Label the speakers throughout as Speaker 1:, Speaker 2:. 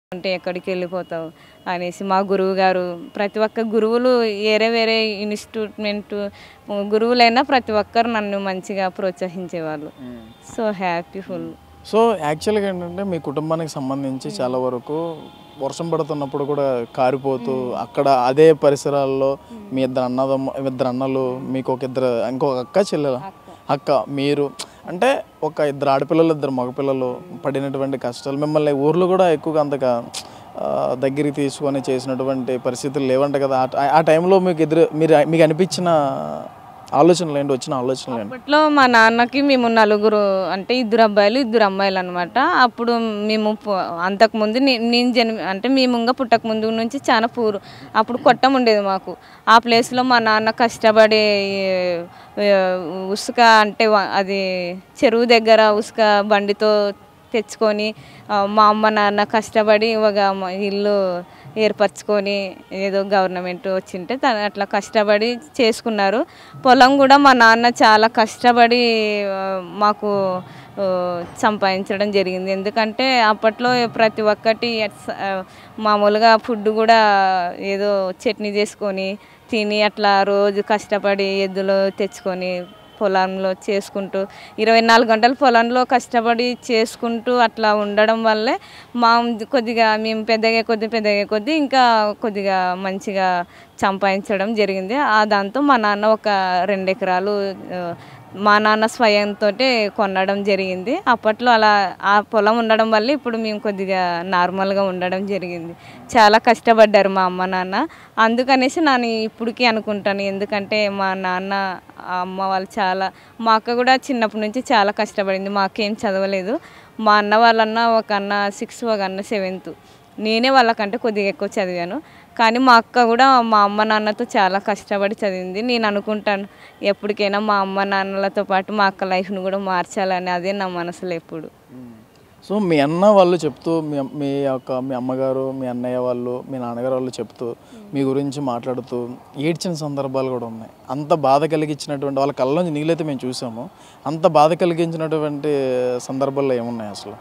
Speaker 1: అంటే ఎక్కడికి వెళ్ళిపోతావు అనేసి మా గురువు గారు ప్రతి ఒక్క గురువులు వేరే వేరే ఇన్స్టిట్యూట్మెంట్ గురువులైనా ప్రతి ఒక్కరు నన్ను మంచిగా ప్రోత్సహించేవాళ్ళు సో హ్యాపీఫుల్
Speaker 2: సో యాక్చువల్గా ఏంటంటే మీ కుటుంబానికి సంబంధించి చాలా వరకు వర్షం పడుతున్నప్పుడు కూడా కారిపోతూ అక్కడ అదే పరిసరాల్లో మీ ఇద్దరు అన్నదమ్మ ఇద్దరు అన్నలు మీకు ఒక ఇద్దరు ఇంకొక అక్క చెల్లెల అక్క మీరు అంటే ఒక ఇద్దరు ఆడపిల్లలు ఇద్దరు మగపిల్లలు పడినటువంటి కష్టాలు మిమ్మల్ని ఊర్లో కూడా ఎక్కువగా అంతగా ఆ, దగ్గరికి తీసుకొని చేసినటువంటి పరిస్థితులు లేవంట కదా ఆ టై- ఆ టైంలో మీకు ఎదురు మీరు మీకు అనిపించిన ఆలోచనలు ఏంటి వచ్చిన ఆలోచనలు ఏంటి
Speaker 1: అప్పట్లో మా నాన్నకి మేము నలుగురు అంటే ఇద్దరు అబ్బాయిలు ఇద్దరు అమ్మాయిలు అనమాట అప్పుడు మేము పు- అంతకుముందు నే- నేను జన్మ అంటే మేము ఇంకా పుట్టక ముందు నుంచి చాలా పూరు అప్పుడు కొట్టం ఉండేది మాకు ఆ ప్లేస్లో మా నాన్న కష్టపడి ఏ, ఉసుక అంటే వ- అది చెరువు దగ్గర ఉసుక బండితో తెచ్చుకొని ఆ, మా అమ్మ నాన్న కష్టపడి ఒక మ- ఇల్లు ఏర్పరచుకొని ఏదో గవర్నమెంట్ వచ్చింటే తను అట్లా కష్టపడి చేసుకున్నారు పొలం కూడా మా నాన్న చాలా కష్టపడి ఆ, మాకు ఆ, సంపాదించడం జరిగింది ఎందుకంటే అప్పట్లో ప్రతి ఒక్కటి ఎట్స్- ఆ, మామూలుగా ఫుడ్ కూడా ఏదో చట్నీ చేసుకొని తిని అట్లా రోజు కష్టపడి ఎద్దులు తెచ్చుకొని పొలంలో చేసుకుంటూ ఇరవై నాలుగు గంటలు పొలంలో కష్టపడి చేసుకుంటూ అట్లా ఉండడం వల్లే మా కొద్దిగా మేము పెద్దగా కొద్ది పెద్దగా కొద్ది ఇంకా కొద్దిగా మంచిగా సంపాదించడం జరిగింది ఆ దాంతో మా నాన్న ఒక రెండు ఎకరాలు ఆ, మా నాన్న స్వయంతో కొనడం జరిగింది అప్పట్లో అలా ఆ పొలం ఉండడం వల్ల ఇప్పుడు మేము కొద్దిగా నార్మల్గా ఉండడం జరిగింది చాలా కష్టపడ్డారు మా అమ్మ నాన్న అందుకనేసి నేను ఇప్పటికీ అనుకుంటాను ఎందుకంటే మా నాన్న ఆ అమ్మ వాళ్ళు చాలా మా అక్క కూడా చిన్నప్పటి నుంచి చాలా కష్టపడింది మా అక్క ఏం చదవలేదు మా అన్న వాళ్ళన్న ఒక అన్న సిక్స్త్ ఒక అన్న సెవెంత్ నేనే వాళ్ళకంటే కొద్దిగా ఎక్కువ చదివాను కానీ మా అక్క కూడా మా అమ్మ నాన్నతో చాలా కష్టపడి చదివింది నేను అనుకుంటాను ఎప్పటికైనా మా అమ్మ నాన్నలతో పాటు మా అక్క లైఫ్ను కూడా మార్చాలని అదే నా మనసులో ఎప్పుడు
Speaker 2: సో మీ అన్న వాళ్ళు చెప్తూ మీ అమ్- మీ యొక్క మీ అమ్మగారు మీ అన్నయ్య వాళ్ళు మీ నాన్నగారు వాళ్ళు చెప్తూ మీ గురించి మాట్లాడుతూ ఏడ్చిన సందర్భాలు కూడా ఉన్నాయి అంత బాధ కలిగించినటువంటి వాళ్ళ కళ్ళలోంచి నీళ్ళైతే మేము చూసాము అంత బాధ కలిగించినటువంటి సందర్భాల్లో ఏమున్నాయి అసలు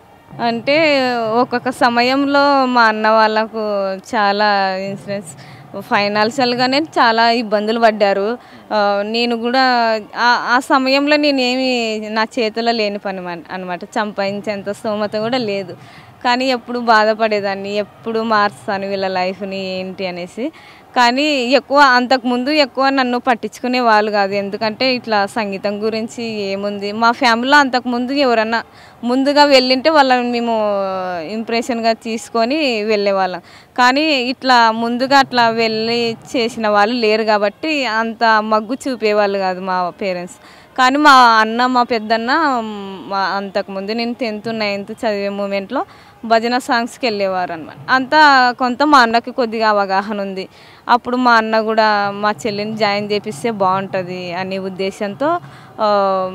Speaker 1: అంటే ఒక్కొక్క సమయంలో మా అన్న వాళ్ళకు చాలా ఇన్సూరెన్స్ ఫైనాన్షియల్గానే చాలా ఇబ్బందులు పడ్డారు ఆ, నేను కూడా ఆ- ఆ సమయంలో నేను ఏమి నా చేతిలో లేని పని అనమాట సంపాదించేంత స్తోమత కూడా లేదు కానీ ఎప్పుడు బాధపడేదాన్ని ఎప్పుడు మార్చుతాను వీళ్ళ లైఫ్ని ఏంటి అనేసి కానీ ఎక్కువ అంతకుముందు ఎక్కువ నన్ను పట్టించుకునే వాళ్ళు కాదు ఎందుకంటే ఇట్లా సంగీతం గురించి ఏముంది మా ఫ్యామిలీలో అంతకుముందు ఎవరన్నా ముందుగా వెళ్ళింటే వాళ్ళని మేము ఇంప్రెషన్గా తీసుకొని వెళ్ళేవాళ్ళం కానీ ఇట్లా ముందుగా అట్లా వెళ్ళి చేసిన వాళ్ళు లేరు కాబట్టి అంత మగ్గు చూపేవాళ్ళు కాదు మా పేరెంట్స్ కానీ మా అన్న మా పెద్దన్న మా అంతకుముందు నేను టెన్త్ నైన్త్ చదివే మూమెంట్లో భజన సాంగ్స్కి వెళ్ళేవారు అనమాట అంతా కొంత మా అన్నకి కొద్దిగా అవగాహన ఉంది అప్పుడు మా అన్న కూడా మా చెల్లిని జాయిన్ చేపిస్తే బాగుంటుంది అనే ఉద్దేశంతో ఆ,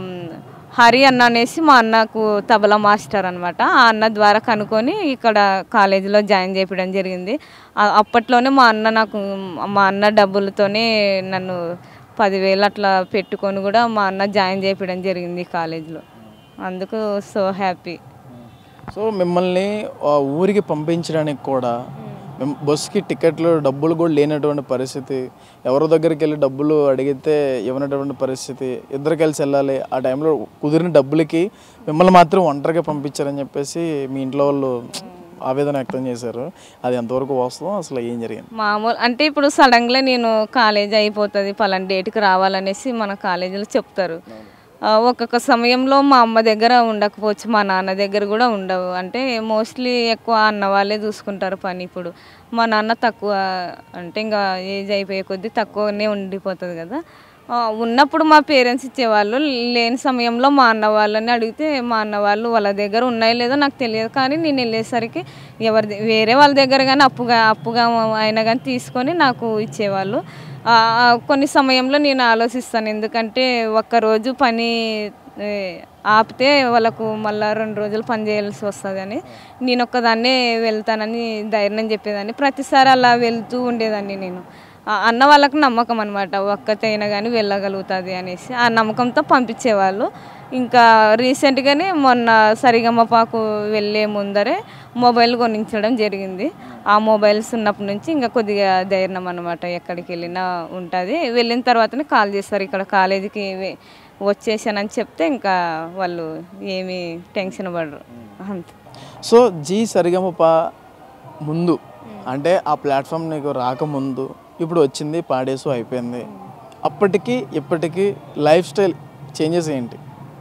Speaker 1: హరి అన్న అనేసి మా అన్నకు తబలా మాస్టర్ అనమాట ఆ అన్న ద్వారా కనుక్కొని ఇక్కడ కాలేజీలో జాయిన్ చేపించడం జరిగింది ఆ- అప్పట్లోనే మా అన్న నాకు మా అన్న డబ్బులతోనే నన్ను పదివేలు అట్లా పెట్టుకొని కూడా మా అన్న జాయిన్ చేపించడం జరిగింది కాలేజీలో అందుకు సో హ్యాపీ
Speaker 2: సో మిమ్మల్ని ఆ ఊరికి పంపించడానికి కూడా మిమ్- బస్సుకి టికెట్లు డబ్బులు కూడా లేనటువంటి పరిస్థితి ఎవరి దగ్గరికి వెళ్ళి డబ్బులు అడిగితే ఇవ్వనటువంటి పరిస్థితి ఇద్దరు కలిసి వెళ్ళాలి ఆ టైంలో కుదిరిన డబ్బులకి మిమ్మల్ని మాత్రం ఒంటరిగా పంపించారని చెప్పేసి మీ ఇంట్లో వాళ్ళు ఆవేదన వ్యక్తం చేశారు అది ఎంతవరకు వాస్తవం అసలు ఏం జరిగింది
Speaker 1: మామూలు అంటే ఇప్పుడు సడన్గా నేను కాలేజ్ అయిపోతుంది పలానా డేట్కి రావాలనేసి మన కాలేజీలో చెప్తారు ఆ, ఒక్కొక్క సమయంలో మా అమ్మ దగ్గర ఉండకపోవచ్చు మా నాన్న దగ్గర కూడా ఉండవు అంటే మోస్ట్లీ ఎక్కువ అన్న వాళ్ళే చూసుకుంటారు పని ఇప్పుడు మా నాన్న తక్కువ అంటే ఇంకా ఏజ్ అయిపోయే కొద్దీ తక్కువనే ఉండిపోతుంది కదా ఆ, ఉన్నప్పుడు మా పేరెంట్స్ ఇచ్చేవాళ్ళు లేని సమయంలో మా అన్న వాళ్ళని అడిగితే మా అన్న వాళ్ళు వాళ్ళ దగ్గర ఉన్నాయో లేదో నాకు తెలియదు కానీ నేను వెళ్ళేసరికి ఎవరి ద- వేరే వాళ్ళ దగ్గర కానీ అప్పుగా అప్పుగా అయినా కానీ తీసుకొని నాకు ఇచ్చేవాళ్ళు ఆ, ఆ, కొన్ని సమయంలో నేను ఆలోచిస్తాను ఎందుకంటే ఒక్కరోజు పని ఏ, ఆపితే వాళ్ళకు మళ్ళీ రెండు రోజులు పని చేయాల్సి వస్తుందని నేను ఒక్కదాన్నే వెళ్తానని ధైర్యం చెప్పేదాన్ని ప్రతిసారి అలా వెళ్తూ ఉండేదాన్ని నేను ఆ అన్న వాళ్ళకి నమ్మకం అనమాట ఒక్కతైనా కానీ వెళ్ళగలుగుతుంది అనేసి ఆ నమ్మకంతో పంపించేవాళ్ళు ఇంకా రీసెంట్గానే మొన్న సరిగమపాకు వెళ్ళే ముందరే మొబైల్ కొనించడం జరిగింది ఆ మొబైల్స్ ఉన్నప్పటి నుంచి ఇంకా కొద్దిగా ధైర్యం అనమాట ఎక్కడికి వెళ్ళినా ఉంటుంది వెళ్ళిన తర్వాతనే కాల్ చేస్తారు ఇక్కడ కాలేజీకి వే- వచ్చేసానని చెప్తే ఇంకా వాళ్ళు ఏమీ టెన్షన్ పడరు అంతే
Speaker 2: సో జీ సరిగమప ముందు అంటే ఆ ప్లాట్ఫామ్ నీకు రాకముందు ఇప్పుడు వచ్చింది పాడేసు అయిపోయింది అప్పటికి ఇప్పటికి లైఫ్ స్టైల్ చేంజెస్ ఏంటి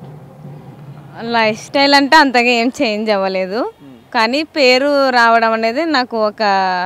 Speaker 1: లైఫ్ స్టైల్ అంటే అంతగా ఏం చేంజ్ అవ్వలేదు కానీ పేరు రావడం అనేది నాకు ఒక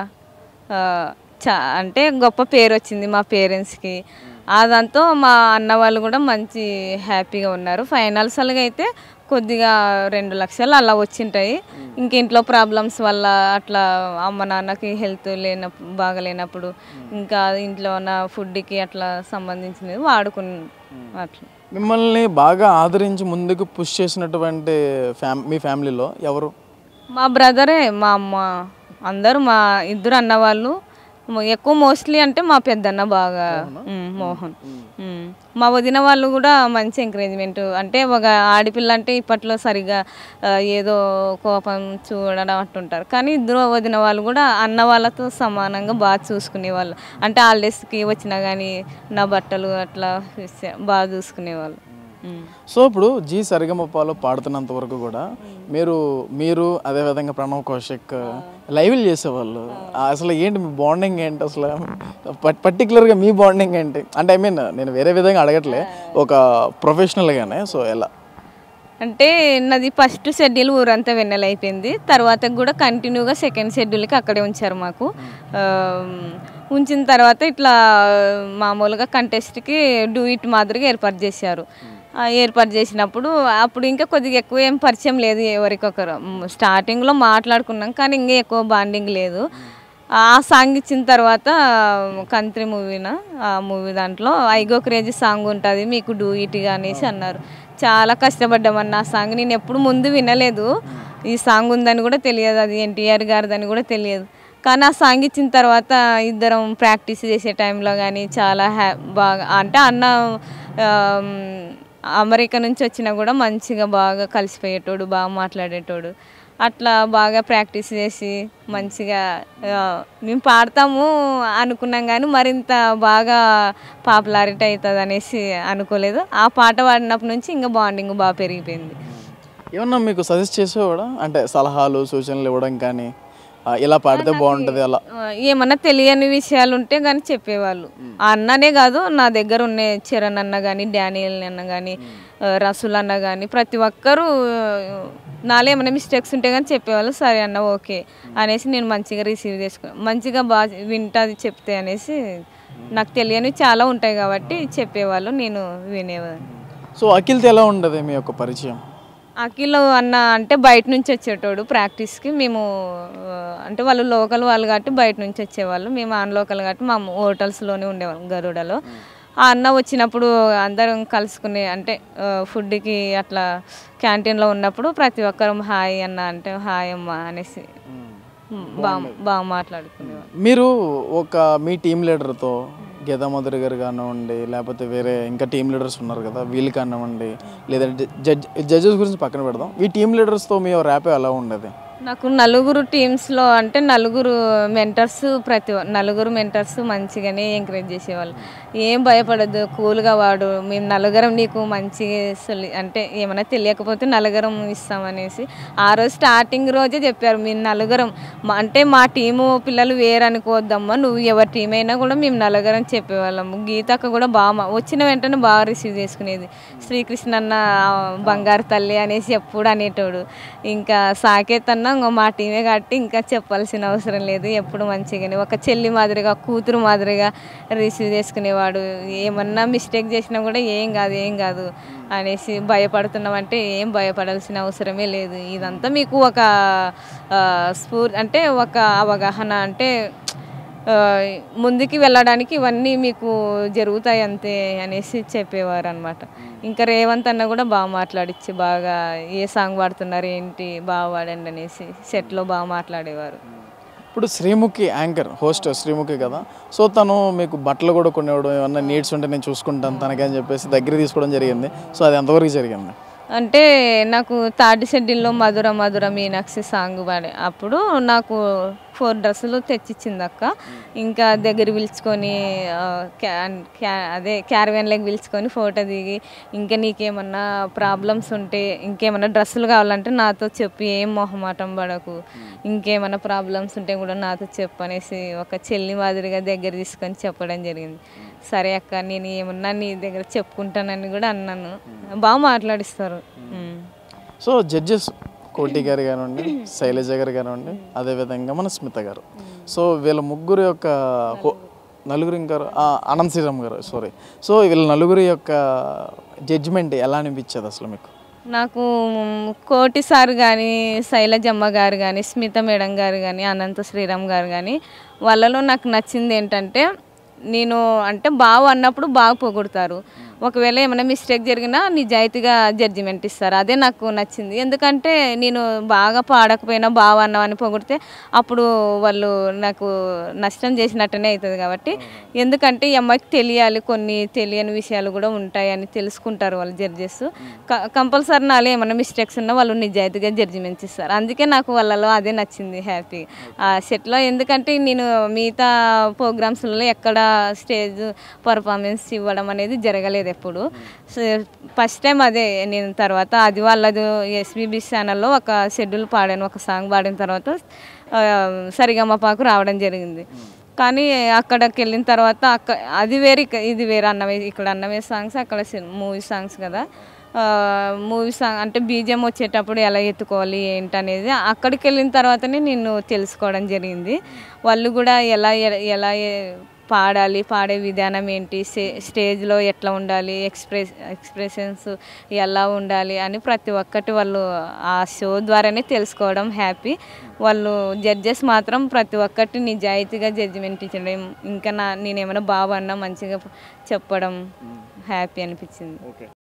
Speaker 1: ఆ, చా అంటే గొప్ప పేరు వచ్చింది మా పేరెంట్స్కి అదంతో మా అన్న వాళ్ళు కూడా మంచి హ్యాపీగా ఉన్నారు ఫైనాన్షియల్గా అయితే కొద్దిగా రెండు లక్షలు అలా వచ్చింటాయి ఇంక ఇంట్లో ప్రాబ్లమ్స్ వల్ల అట్లా అమ్మ నాన్నకి హెల్త్ లేనప్పుడు బాగలేనప్పుడు ఇంకా ఇంట్లో ఉన్న ఫుడ్కి అట్లా సంబంధించినవి వాడుకుని అట్లా
Speaker 2: మిమ్మల్ని బాగా ఆదరించి ముందుకు పుష్ చేసినటువంటి ఫ్యామ్ మీ ఫ్యామిలీలో ఎవరు
Speaker 1: మా బ్రదరే మా అమ్మ అందరూ మా ఇద్దరు అన్నవాళ్ళు మ- ఎక్కువ మోస్ట్లీ అంటే మా పెద్దన్న బాగా ఉమ్, మోహన్ ఉమ్. మా వదిన వాళ్ళు కూడా మంచి ఎంకరేజ్మెంట్ అంటే ఒక ఆడపిల్ల అంటే ఇప్పట్లో సరిగా ఆ, ఏదో కోపం చూడడం అట్టుంటారు కానీ ఇద్దరు వదిన వాళ్ళు కూడా అన్న వాళ్ళతో సమానంగా బాగా చూసుకునేవాళ్ళు అంటే హాలిడేస్కి వచ్చినా కానీ నా బట్టలు అట్లా ఇస్తే- బాగా చూసుకునేవాళ్ళు ఉమ్.
Speaker 2: సో ఇప్పుడు జీ సరిగమపాలో పాడుతున్నంత వరకు కూడా మీరు మీరు అదేవిధంగా ప్రణవ్ కౌశిక్ లైవ్లు చేసేవాళ్ళు ఆ, అసలు ఏంటి మీ బాండింగ్ ఏంటి అసలు పట్- పర్టికులర్గా మీ బాండింగ్ ఏంటి అంటే ఐ మీన్ నేను వేరే విధంగా అడగట్లే ఒక ప్రొఫెషనల్గానే సో ఎలా
Speaker 1: అంటే నాది ఫస్ట్ షెడ్యూల్ ఊరంతా వెన్నెల అయిపోయింది తర్వాత కూడా కంటిన్యూగా సెకండ్ షెడ్యూల్కి అక్కడే ఉంచారు మాకు ఆ, ఉంచిన తర్వాత ఇట్లా మామూలుగా కంటెస్ట్కి డూ ఇట్ మాదిరిగా ఏర్పాటు చేశారు ఆ, ఏర్పాటు చేసినప్పుడు అప్పుడు ఇంకా కొద్దిగా ఎక్కువ ఏం పరిచయం లేదు ఎవరికొకరు మ్, స్టార్టింగ్లో మాట్లాడుకున్నాం కానీ ఇంకా ఎక్కువ బాండింగ్ లేదు ఆ సాంగ్ ఇచ్చిన తర్వాత కంత్రి మూవీన ఆ మూవీ దాంట్లో ఐగో క్రేజీ సాంగ్ ఉంటుంది మీకు డూ ఇట్గా అనేసి అన్నారు చాలా కష్టపడ్డామన్న ఆ సాంగ్ నేను ఎప్పుడు ముందు వినలేదు ఈ సాంగ్ ఉందని కూడా తెలియదు అది ఎన్టీఆర్ గారిదని కూడా తెలియదు కానీ ఆ సాంగ్ ఇచ్చిన తర్వాత ఇద్దరం ప్రాక్టీస్ చేసే టైంలో కానీ చాలా హ్యా బాగా అంటే అన్న ఆమ్, అమెరికా నుంచి వచ్చినా కూడా మంచిగా బాగా కలిసిపోయేటోడు బాగా మాట్లాడేటోడు అట్లా బాగా ప్రాక్టీస్ చేసి మంచిగా ఆ, మేము పాడతాము అనుకున్నాం కానీ మరింత బాగా పాపులారిటీ అవుతుంది అనేసి అనుకోలేదు ఆ పాట పాడినప్పటి నుంచి ఇంకా బాండింగ్ బాగా పెరిగిపోయింది
Speaker 2: ఏమన్నా మీకు సజెస్ట్ చేసేవాడా అంటే సలహాలు సూచనలు ఇవ్వడం కానీ ఆ, ఇలా పాడితే బాగుంటుంది అలా
Speaker 1: ఆ, ఏమన్నా తెలియని విషయాలు ఉంటే కానీ చెప్పేవాళ్ళు ఆ అన్ననే కాదు నా దగ్గర ఉన్న చరణ్ అన్న కానీ డానియల్ అన్న కానీ రసూల్ అన్న కానీ ప్రతి ఒక్కరూ ఆ, నాలో ఏమైనా మిస్టేక్స్ ఉంటే కానీ చెప్పేవాళ్ళు సరే అన్న ఓకే అనేసి నేను మంచిగా రిసీవ్ చేసుకున్నాను మంచిగా బాగా వింటుంది చెప్తే అనేసి నాకు తెలియనివి చాలా ఉంటాయి కాబట్టి చెప్పేవాళ్ళు నేను వినేవాడిని
Speaker 2: సో అఖిల్తో ఎలా ఉండదు మీ యొక్క పరిచయం
Speaker 1: అఖిల్ అన్న అంటే బయట నుంచి వచ్చేటోడు ప్రాక్టీస్కి మేము ఆ, అంటే వాళ్ళు లోకల్ వాళ్ళు కాబట్టి బయట నుంచి వచ్చేవాళ్ళు మేము ఆన్ లోకల్ కాబట్టి మా హోటల్స్లోనే ఉండేవాళ్ళం గరుడలో ఆ అన్న వచ్చినప్పుడు అందరం కలుసుకునే అంటే ఆ, ఫుడ్కి అట్లా క్యాంటీన్లో ఉన్నప్పుడు ప్రతి ఒక్కరం హాయ్ అన్న అంటే హాయ్ అమ్మ అనేసి బాగా బాగా మాట్లాడుకునేవాళ్ళం
Speaker 2: మీరు ఒక మీ టీం లీడర్తో గీతా మధురి గారు కానివ్వండి లేకపోతే వేరే ఇంకా టీం లీడర్స్ ఉన్నారు కదా వీళ్ళు కానివ్వండి లేదంటే జడ్జ్ జడ్జెస్ గురించి పక్కన పెడదాం ఈ టీం లీడర్స్తో మీ ర్యాప్ ఎలా ఉండేది
Speaker 1: నాకు నలుగురు టీమ్స్లో అంటే నలుగురు మెంటర్స్ ప్రతి ఒ- నలుగురు మెంటర్స్ మంచిగానే ఎంకరేజ్ చేసేవాళ్ళు ఏం భయపడద్దు కూల్గా వాడు మేము నలుగురం నీకు మంచి సొలి అంటే ఏమైనా తెలియకపోతే నలుగురం ఇస్తామనేసి ఆ రోజు స్టార్టింగ్ రోజే చెప్పారు మేము నలుగురం మా- అంటే మా టీము పిల్లలు వేరు అనుకోవద్దమ్మా నువ్వు ఎవరి టీం అయినా కూడా మేము నలుగురం చెప్పేవాళ్ళము గీతక్క కూడా బాగా మా- వచ్చిన వెంటనే బాగా రిసీవ్ చేసుకునేది శ్రీకృష్ణ అన్న ఆ, బంగారు తల్లి అనేసి ఎప్పుడు అనేటోడు ఇంకా సాకేత్ అన్న ఇంకో మా టీమే కాబట్టి ఇంకా చెప్పాల్సిన అవసరం లేదు ఎప్పుడు మంచిగానే ఒక చెల్లి మాదిరిగా కూతురు మాదిరిగా రిసీవ్ చేసుకునేవాడు ఏమన్నా మిస్టేక్ చేసినా కూడా ఏం కాదు ఏం కాదు అనేసి భయపడుతున్నామంటే ఏం భయపడాల్సిన అవసరమే లేదు ఇదంతా మీకు ఒక ఆ, స్ఫూర్ అంటే ఒక అవగాహన అంటే ఆ, ముందుకి వెళ్ళడానికి ఇవన్నీ మీకు జరుగుతాయి అంతే అనేసి చెప్పేవారు అనమాట ఇంకా రేవంత్ అన్న కూడా బాగా మాట్లాడిచ్చి బాగా ఏ సాంగ్ పాడుతున్నారు ఏంటి బాగా పాడండి అనేసి సెట్లో బాగా మాట్లాడేవారు
Speaker 2: ఇప్పుడు శ్రీముఖి యాంకర్ హోస్ట్ శ్రీముఖి కదా సో తను మీకు బట్టలు కూడా కొనివ్వడం ఏమన్నా నీడ్స్ ఉంటే నేను చూసుకుంటాను తనకని చెప్పేసి దగ్గర తీసుకోవడం జరిగింది సో అది ఎంతవరకు జరిగింది
Speaker 1: అంటే నాకు తాటి షెడ్యూల్లో మధుర మధుర మీనాక్షి సాంగ్ పాడే అప్పుడు నాకు ఫోర్ డ్రెస్సులు తెచ్చిచ్చింది అక్క ఇంకా దగ్గర పిలుచుకొని ఆ, క్యా- క్యా- అదే క్యారవాన్లోకి పిలుచుకొని ఫోటో దిగి ఇంకా నీకేమన్నా ప్రాబ్లమ్స్ ఉంటే ఇంకేమన్నా డ్రెస్సులు కావాలంటే నాతో చెప్పి ఏం మొహమాటం పడకు ఇంకేమన్నా ప్రాబ్లమ్స్ ఉంటే కూడా నాతో చెప్పు అనేసి ఒక చెల్లి మాదిరిగా దగ్గర తీసుకొని చెప్పడం జరిగింది సరే అక్క నేను ఏమన్నా నీ దగ్గర చెప్పుకుంటానని కూడా అన్నాను బాగా మాట్లాడిస్తారు ఉమ్.
Speaker 2: సో జడ్జెస్ కోటి గారు కానివ్వండి శైలజ గారు కానివ్వండి అదేవిధంగా మన స్మిత గారు సో వీళ్ళ ముగ్గురు యొక్క హో- నలుగురు ఇంకా అనంత్ శ్రీరామ్ గారు సారీ సో వీళ్ళ నలుగురి యొక్క జడ్జిమెంట్ ఎలా అనిపించేది అసలు మీకు
Speaker 1: నాకు కోటి సార్ కానీ శైలజమ్మ గారు కానీ స్మిత మేడం గారు కానీ అనంత శ్రీరామ్ గారు కానీ వాళ్ళలో నాకు నచ్చింది ఏంటంటే నేను అంటే బాగా అన్నప్పుడు బాగా పొగుడతారు ఒకవేళ ఏమైనా మిస్టేక్ జరిగినా నిజాయితీగా జడ్జిమెంట్ ఇస్తారు అదే నాకు నచ్చింది ఎందుకంటే నేను బాగా పాడకపోయినా బాగా అన్నామని పొగిడితే అప్పుడు వాళ్ళు నాకు నష్టం చేసినట్టునే అవుతుంది కాబట్టి ఎందుకంటే ఈ అమ్మాయికి తెలియాలి కొన్ని తెలియని విషయాలు కూడా ఉంటాయని తెలుసుకుంటారు వాళ్ళు జడ్జెస్ కంపల్సరీ నాలో ఏమైనా మిస్టేక్స్ ఉన్నా వాళ్ళు నిజాయితీగా జడ్జిమెంట్స్ ఇస్తారు అందుకే నాకు వాళ్ళలో అదే నచ్చింది హ్యాపీ ఆ సెట్లో ఎందుకంటే నేను మిగతా ప్రోగ్రామ్స్లలో ఎక్కడ స్టేజ్ పర్ఫార్మెన్స్ ఇవ్వడం అనేది జరగలేదు ఎప్పుడు ఫస్ట్ టైం అదే నేను తర్వాత అది వాళ్ళది ఎస్బీబీ ఛానల్లో ఒక షెడ్యూల్ పాడాను ఒక సాంగ్ పాడిన తర్వాత ఆ, సరిగమపాకు రావడం జరిగింది కానీ అక్కడికి వెళ్ళిన తర్వాత అక్క అది వేరే ఇక- ఇది వేరే అన్నమే ఇక్కడ అన్నమే సాంగ్స్ అక్కడ మూవీ సాంగ్స్ కదా మూవీ సాంగ్ అంటే బీజం వచ్చేటప్పుడు ఎలా ఎత్తుకోవాలి ఏంటనేది అక్కడికి వెళ్ళిన తర్వాతనే నేను తెలుసుకోవడం జరిగింది వాళ్ళు కూడా ఎలా ఎ- ఎలా ఎ- పాడాలి పాడే విధానం ఏంటి స్టే- స్టేజ్లో ఎట్లా ఉండాలి ఎక్స్ప్రెస్ ఎక్స్ప్రెషన్స్ ఎలా ఉండాలి అని ప్రతి ఒక్కటి వాళ్ళు ఆ షో ద్వారానే తెలుసుకోవడం హ్యాపీ వాళ్ళు జడ్జెస్ మాత్రం ప్రతి ఒక్కటి నిజాయితీగా జడ్జిమెంట్ ఇచ్చడం ఇంకా నా నేనేమైనా బాగా అన్నా మంచిగా చెప్పడం హ్యాపీ అనిపించింది
Speaker 2: ఓకే